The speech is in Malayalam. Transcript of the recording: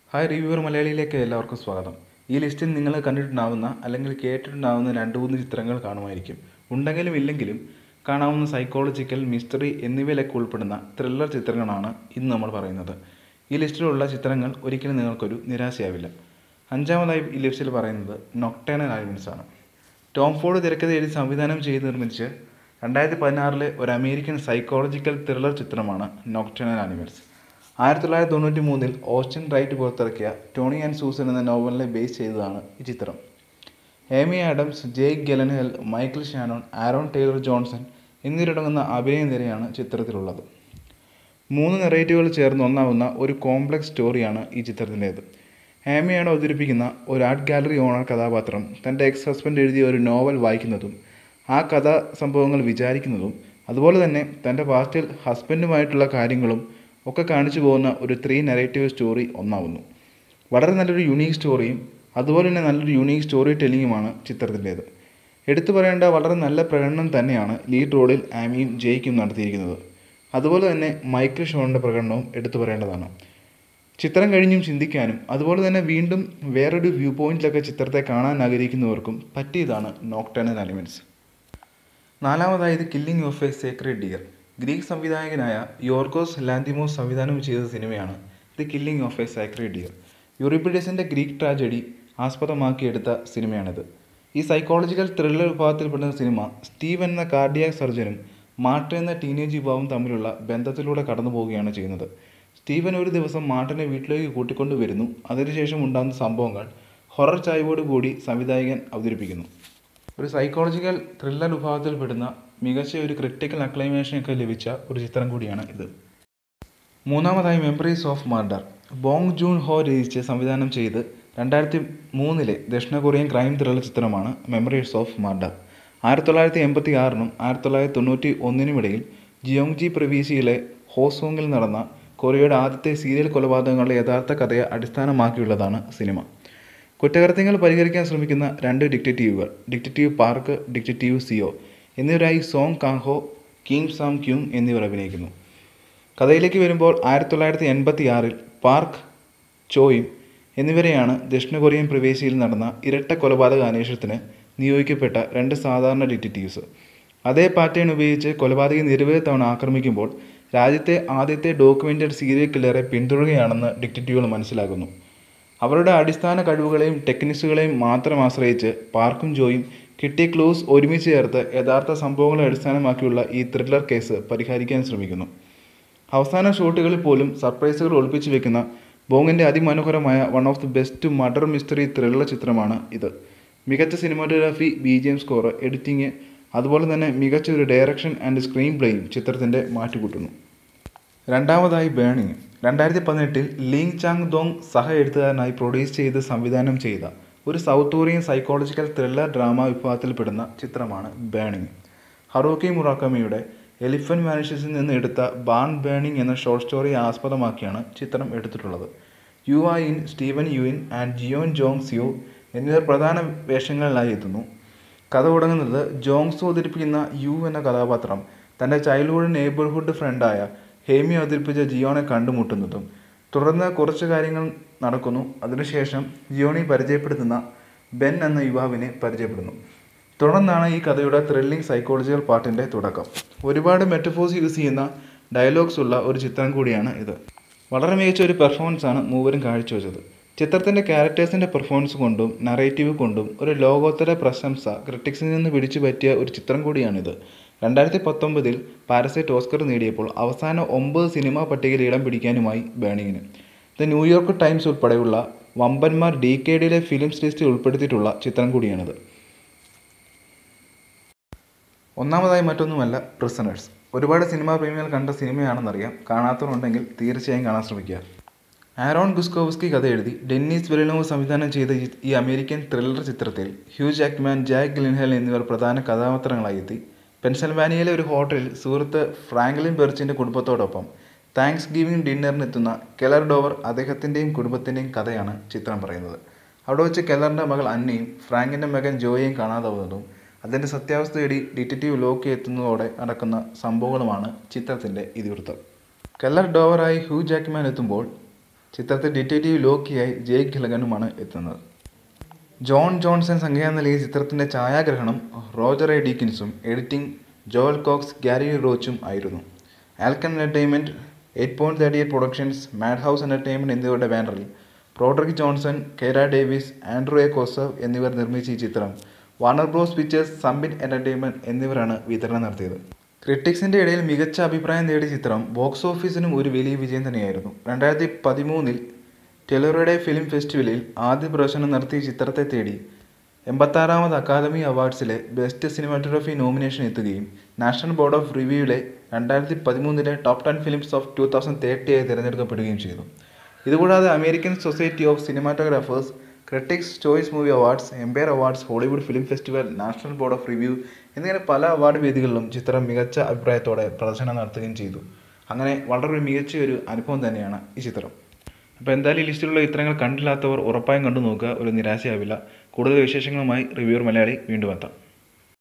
ഹായ് റിവ്യൂവർ മലയാളിയിലേക്ക് എല്ലാവർക്കും സ്വാഗതം ഈ ലിസ്റ്റിൽ നിങ്ങൾ കണ്ടിട്ടുണ്ടാവുന്ന അല്ലെങ്കിൽ കേട്ടിട്ടുണ്ടാവുന്ന രണ്ട് മൂന്ന് ചിത്രങ്ങൾ കാണുമായിരിക്കും ഉണ്ടെങ്കിലും ഇല്ലെങ്കിലും കാണാവുന്ന സൈക്കോളജിക്കൽ മിസ്റ്ററി എന്നിവയിലൊക്കെ ഉൾപ്പെടുന്ന ത്രില്ലർ ചിത്രങ്ങളാണ് ഇന്ന് നമ്മൾ പറയുന്നത് ഈ ലിസ്റ്റിലുള്ള ചിത്രങ്ങൾ ഒരിക്കലും നിങ്ങൾക്കൊരു നിരാശയാവില്ല അഞ്ചാമതായി ഈ ലിസ്റ്റിൽ പറയുന്നത് നൊക്ടേണൽ ആൽവിൻസ് ആണ് ടോം ഫോർഡ് തിരക്കഥ എഴുതി സംവിധാനം ചെയ്ത് നിർമ്മിച്ച് രണ്ടായിരത്തി പതിനാറിലെ ഒരു അമേരിക്കൻ സൈക്കോളജിക്കൽ ത്രില്ലർ ചിത്രമാണ് നൊക്ടേണൽ ആനിമൽസ് ആയിരത്തി തൊള്ളായിരത്തി തൊണ്ണൂറ്റി മൂന്നിൽ ഓസ്റ്റിൻ റൈറ്റ് പുറത്തിറക്കിയ ടോണി ആൻഡ് സൂസൻ എന്ന നോവലിനെ ബേസ് ചെയ്തതാണ് ഈ ചിത്രം Amy Adams Jake Gyllenhaal Michael Shannon Aaron Taylor Johnson എന്നിവരടങ്ങുന്ന അഭിനയ നിരയാണ് ചിത്രത്തിലുള്ളത് മൂന്ന് നെറേറ്റീവുകൾ ചേർന്ന് ഒന്നാവുന്ന ഒരു കോംപ്ലക്സ് സ്റ്റോറിയാണ് ഈ ചിത്രത്തിൻ്റേത് ആമിയാണ് അവതരിപ്പിക്കുന്ന ഒരു ആർട്ട് ഗാലറി ഓണർ കഥാപാത്രം തൻ്റെ എക്സ് ഹസ്ബൻഡ് എഴുതിയ ഒരു നോവൽ വായിക്കുന്നതും ആ കഥാ സംഭവങ്ങൾ വിചാരിക്കുന്നതും അതുപോലെ തന്നെ തൻ്റെ പാസ്റ്റിൽ ഹസ്ബൻഡുമായിട്ടുള്ള കാര്യങ്ങളും ഒക്കെ കാണിച്ചു പോകുന്ന ഒരു ത്രീ നെറേറ്റീവ് സ്റ്റോറി ഒന്നാവുന്നു വളരെ നല്ലൊരു യുണീക്ക് സ്റ്റോറിയും അതുപോലെ തന്നെ നല്ലൊരു യുണീക്ക് സ്റ്റോറി ടെല്ലിങ്ങുമാണ് ചിത്രത്തിൻ്റേത് എടുത്തു പറയേണ്ട വളരെ നല്ല പ്രകടനം തന്നെയാണ് ലീഡ് റോളിൽ ആമിയും ജയിക്കും നടത്തിയിരിക്കുന്നത് അതുപോലെ തന്നെ മൈക്കിൾ ഷോണിൻ്റെ പ്രകടനവും എടുത്തു പറയേണ്ടതാണ് ചിത്രം കഴിഞ്ഞും ചിന്തിക്കാനും അതുപോലെ തന്നെ വീണ്ടും വേറൊരു വ്യൂ പോയിന്റിലൊക്കെ ചിത്രത്തെ കാണാൻ ആഗ്രഹിക്കുന്നവർക്കും പറ്റിയതാണ് നോക്ടേണൽ എലിമെൻറ്റ്സ് നാലാമതായത് killing of a sacred deer Greek സംവിധായകനായ യോർഗോസ് ലാന്തിമോസ് സംവിധാനം ചെയ്ത സിനിമയാണ് the killing of a sacred deer യൂറിപ്പിഡസിൻ്റെ ഗ്രീക്ക് ട്രാജഡി ആസ്പദമാക്കിയെടുത്ത സിനിമയാണിത് ഈ സൈക്കോളജിക്കൽ ത്രില്ലർ വിഭാഗത്തിൽപ്പെടുന്ന സിനിമ സ്റ്റീവ് എന്ന കാർഡിയാക് സർജനും മാർട്ടൻ എന്ന ടീനേജ് യുവാവും തമ്മിലുള്ള ബന്ധത്തിലൂടെ കടന്നു പോവുകയാണ് ചെയ്യുന്നത് സ്റ്റീവൻ ഒരു ദിവസം മാർട്ടിനെ വീട്ടിലേക്ക് കൂട്ടിക്കൊണ്ടു വരുന്നു അതിനുശേഷം ഉണ്ടാകുന്ന സംഭവങ്ങൾ ഹൊറർ ചായ്വോട് കൂടി സംവിധായകൻ അവതരിപ്പിക്കുന്നു ഒരു സൈക്കോളജിക്കൽ ത്രില്ലർ വിഭാഗത്തിൽപ്പെടുന്ന മികച്ച ഒരു ക്രിട്ടിക്കൽ അക്ലൈമേഷൻ ഒക്കെ ലഭിച്ച ഒരു ചിത്രം കൂടിയാണ് ഇത് മൂന്നാമതായി memories of murder Bong Joon Ho രചിച്ച് സംവിധാനം ചെയ്ത് രണ്ടായിരത്തി മൂന്നിലെ ദക്ഷിണ കൊറിയൻ ക്രൈം ത്രില്ലർ ചിത്രമാണ് മെമ്മറീസ് ഓഫ് മർഡർ ആയിരത്തി തൊള്ളായിരത്തി എൺപത്തി ആറിനും ആയിരത്തി തൊള്ളായിരത്തി തൊണ്ണൂറ്റി ഒന്നിനുമിടയിൽ ജിയോങ്ജി പ്രവീശിയിലെ ഹോസോങ്ങിൽ നടന്ന കൊറിയയുടെ ആദ്യത്തെ സീരിയൽ കൊലപാതകങ്ങളുടെ യഥാർത്ഥ കഥയെ അടിസ്ഥാനമാക്കിയുള്ളതാണ് സിനിമ കുറ്റകൃത്യങ്ങൾ പരിഹരിക്കാൻ ശ്രമിക്കുന്ന രണ്ട് ഡിക്റ്റേറ്റീവുകൾ ഡിക്റ്റേറ്റീവ് പാർക്ക് ഡിക്റ്റേറ്റീവ് സിയോ എന്നിവരായി Song Kangho Kim Sang Kyung എന്നിവർ അഭിനയിക്കുന്നു കഥയിലേക്ക് വരുമ്പോൾ ആയിരത്തി തൊള്ളായിരത്തി എൺപത്തി ആറിൽ പാർക്ക് ചോയും എന്നിവരെയാണ് ദക്ഷിണ കൊറിയൻ പ്രവേശിയിൽ നടന്ന ഇരട്ട കൊലപാതക അന്വേഷണത്തിന് നിയോഗിക്കപ്പെട്ട രണ്ട് സാധാരണ ഡിറ്റക്റ്റീവ്സ് അതേ പാറ്റേൺ ഉപയോഗിച്ച് കൊലപാതകി നിരവധി തവണ ആക്രമിക്കുമ്പോൾ രാജ്യത്തെ ആദ്യത്തെ ഡോക്യുമെൻ്റഡ് സീരിയൽ കില്ലറെ പിന്തുടരുകയാണെന്ന് ഡിറ്റക്റ്റീവുകൾ മനസ്സിലാക്കുന്നു അവരുടെ അടിസ്ഥാന കഴിവുകളെയും ടെക്നിക്സുകളെയും മാത്രം ആശ്രയിച്ച് പാർക്കും ജോയും കിട്ടിയ ക്ലൂസ് ഒരുമിച്ച് ചേർത്ത് യഥാർത്ഥ സംഭവങ്ങളെ അടിസ്ഥാനമാക്കിയുള്ള ഈ ത്രില്ലർ കേസ് പരിഹരിക്കാൻ ശ്രമിക്കുന്നു അവസാന ഷോട്ടുകളിൽ പോലും സർപ്രൈസുകൾ ഒളിപ്പിച്ചു വെക്കുന്ന ബോങ്ങിൻ്റെ അതിമനോഹരമായ one of the best murder mystery thriller ചിത്രമാണ് ഇത് മികച്ച cinematography B G M score editing അതുപോലെ തന്നെ മികച്ച ഒരു ഡയറക്ഷൻ ആൻഡ് സ്ക്രീൻ പ്ലേയും ചിത്രത്തിൻ്റെ മാറ്റുകൂട്ടുന്നു രണ്ടാമതായി ബേണിംഗ് രണ്ടായിരത്തി പതിനെട്ടിൽ ലീങ് ചാങ് ദോങ് സഹ എഴുത്തുകാരനായി പ്രൊഡ്യൂസ് ചെയ്ത് സംവിധാനം ചെയ്ത ഒരു South Korean psychological thriller drama വിഭാഗത്തിൽപ്പെടുന്ന ചിത്രമാണ് ബേണിംഗ് ഹറോക്കി മുറാക്കമിയുടെ എലിഫന്റ് മാനിഷ്യസിൽ നിന്ന് എടുത്ത ബാൺ ബേണിംഗ് എന്ന ഷോർട്ട് സ്റ്റോറി ആസ്പദമാക്കിയാണ് ചിത്രം എടുത്തിട്ടുള്ളത് Yoo Ah In Steven Yeun and Jeon Jong Seo എന്നിവർ പ്രധാന വേഷങ്ങളിലായി എത്തുന്നു കഥ തുടങ്ങുന്നത് ജോങ്സ് അവതരിപ്പിക്കുന്ന യു എന്ന കഥാപാത്രം തൻ്റെ ചൈൽഡ്ഹുഡ് നെയ്ബർഹുഡ് ഫ്രണ്ടായ ഹേമി അവതരിപ്പിച്ച ജിയോനെ കണ്ടുമുട്ടുന്നതും തുടർന്ന് കുറച്ച് കാര്യങ്ങൾ നടക്കുന്നു അതിനുശേഷം ജിയോണി പരിചയപ്പെടുത്തുന്ന ബെൻ എന്ന യുവാവിനെ പരിചയപ്പെടുന്നു തുടർന്നാണ് ഈ കഥയുടെ ത്രില്ലിംഗ് സൈക്കോളജിക്കൽ പാർട്ടിൻ്റെ തുടക്കം ഒരുപാട് മെറ്റഫോഴ്സ് യൂസ് ചെയ്യുന്ന ഡയലോഗ്സ് ഉള്ള ഒരു ചിത്രം കൂടിയാണ് ഇത് വളരെ മികച്ച ഒരു പെർഫോമൻസ് ആണ് മൂവരും കാഴ്ചവെച്ചത് ചിത്രത്തിൻ്റെ ക്യാരക്ടേഴ്സിൻ്റെ പെർഫോമൻസ് കൊണ്ടും നറേറ്റീവ് കൊണ്ടും ഒരു ലോകോത്തര പ്രശംസ ക്രിട്ടിക്സിൽ നിന്ന് പിടിച്ചു പറ്റിയ ഒരു ചിത്രം കൂടിയാണിത് രണ്ടായിരത്തി പത്തൊമ്പതിൽ പാരസൈറ്റ് ഓസ്കർ നേടിയപ്പോൾ അവസാന ഒമ്പത് സിനിമാ പട്ടികയിൽ ഇടം പിടിക്കാനുമായി ബേണിങ്ങിന് ദ ന്യൂയോർക്ക് ടൈംസ് ഉൾപ്പെടെയുള്ള വമ്പന്മാർ ഡി കെ ഡിയിലെ ഫിലിംസ് ലിസ്റ്റിൽ ഉൾപ്പെടുത്തിയിട്ടുള്ള ചിത്രം കൂടിയാണിത് ഒന്നാമതായി മറ്റൊന്നുമല്ല പ്രിസണേഴ്സ് ഒരുപാട് സിനിമാ പ്രേമികൾ കണ്ട സിനിമയാണെന്നറിയാം കാണാത്തവരുണ്ടെങ്കിൽ തീർച്ചയായും കാണാൻ ശ്രമിക്കുക ആരോൺ ഗുസ്കോവ്സ്കി കഥ എഴുതി ഡെന്നീസ് വെലിനോവ് സംവിധാനം ചെയ്ത ഈ അമേരിക്കൻ ത്രില്ലർ ചിത്രത്തിൽ ഹ്യൂ ജാക്ക്മാൻ ജാക്ക് ഗിലിൻഹൽ എന്നിവർ പ്രധാന കഥാപാത്രങ്ങളായി എത്തി പെൻസൽവാനിയയിലെ ഒരു ഹോട്ടലിൽ സുഹൃത്ത് ഫ്രാങ്ക്ലിൻ ബെർച്ചിൻ്റെ കുടുംബത്തോടൊപ്പം താങ്ക്സ് ഗിവിംഗ് ഡിന്നറിനെത്തുന്ന കെലർ ഡോവർ അദ്ദേഹത്തിൻ്റെയും കുടുംബത്തിൻ്റെയും കഥയാണ് ചിത്രം പറയുന്നത് അവിടെ വെച്ച് കെല്ലറിൻ്റെ മകൾ അന്നയും ഫ്രാങ്കിൻ്റെ മകൻ ജോയെയും കാണാതാവുന്നതും അതിൻ്റെ സത്യാവസ്ഥ തേടി ഡിറ്റക്റ്റീവ് ലോക്കി എത്തുന്നതോടെ നടക്കുന്ന സംഭവങ്ങളുമാണ് ചിത്രത്തിൻ്റെ ഇതിവൃത്തം കെല്ലർ ഡോവറായി ഹ്യൂ ജാക്ക്മാൻ എത്തുമ്പോൾ ചിത്രത്തിൽ ഡിറ്റക്റ്റീവ് ലോക്കിയായി ജെയ്ക്ക് ഗിലഗനുമാണ് എത്തുന്നത് ജോൺ ജോൺസൺ സംഗീതം നൽകിയ ചിത്രത്തിൻ്റെ ഛായാഗ്രഹണം റോജർ എ ഡീക്കിൻസും എഡിറ്റിംഗ് ജോൽ കോക്സ് ഗാരി റോച്ചും ആയിരുന്നു Alcon Entertainment Eight Point Thirty Eight Productions Mad House Entertainment എന്നിവരുടെ ബാനറിൽ Broderick Johnson Kira Davis Andrew A Kosove എന്നിവർ നിർമ്മിച്ച ഈ ചിത്രം Warner Bros Pictures Summit Entertainment എന്നിവരാണ് വിതരണം നടത്തിയത് ക്രിട്ടിക്സിൻ്റെ ഇടയിൽ മികച്ച അഭിപ്രായം നേടിയ ചിത്രം ബോക്സ് ഓഫീസിനും ഒരു വലിയ വിജയം തന്നെയായിരുന്നു രണ്ടായിരത്തി പതിമൂന്നിൽ ടെലറുടെ ഫിലിം ഫെസ്റ്റിവലിൽ ആദ്യ പ്രദർശനം നടത്തിയ ചിത്രത്തെ തേടി എൺപത്താറാമത് അക്കാദമി അവാർഡ്സിലെ ബെസ്റ്റ് സിനിമാറ്റോഗ്രഫി നോമിനേഷൻ എത്തുകയും നാഷണൽ ബോർഡ് ഓഫ് റിവ്യൂവിലെ രണ്ടായിരത്തി പതിമൂന്നിലെ top ten films of two thousand തേർട്ടിയായി തിരഞ്ഞെടുക്കപ്പെടുകയും ചെയ്തു ഇതുകൂടാതെ American Society of Cinematographers Critics Choice Movie Awards Empire Awards Hollywood Film Festival National Board of Review എന്നിങ്ങനെ പല അവാർഡ് വേദികളിലും ചിത്രം മികച്ച അഭിപ്രായത്തോടെ പ്രദർശനം നടത്തുകയും ചെയ്തു അങ്ങനെ വളരെ മികച്ച ഒരു അനുഭവം തന്നെയാണ് ഈ ചിത്രം അപ്പോൾ എന്തായാലും ഈ ലിസ്റ്റിലുള്ള ചിത്രങ്ങൾ കണ്ടില്ലാത്തവർ ഉറപ്പായും കണ്ടു നോക്കുക ഒരു നിരാശയാവില്ല കൂടുതൽ വിശേഷങ്ങളുമായി റിവ്യൂർ മലയാളി വീണ്ടും എത്താം